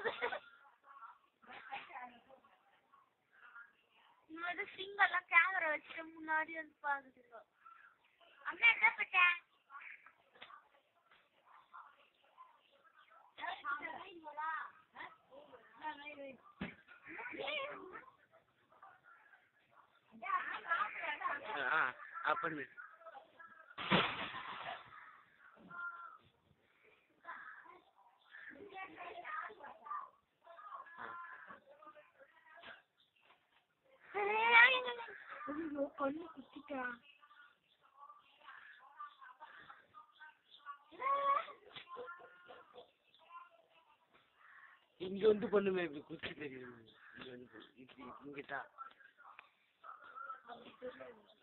இந்த மாதிரி சிங்கெல்லாம் கேமரா வச்சுட்டு முன்னாடி வந்து பாக்குதுங்க அம்மா என்ன பண்ண ஆ ஆ பண்ணு ஐயோ கண்ணு குத்திட்டா இங்க வந்து பண்ணுமே இப்படி குச்சி தெரியும் இங்க வந்து இங்க இங்கதான் அப்படி தெரியல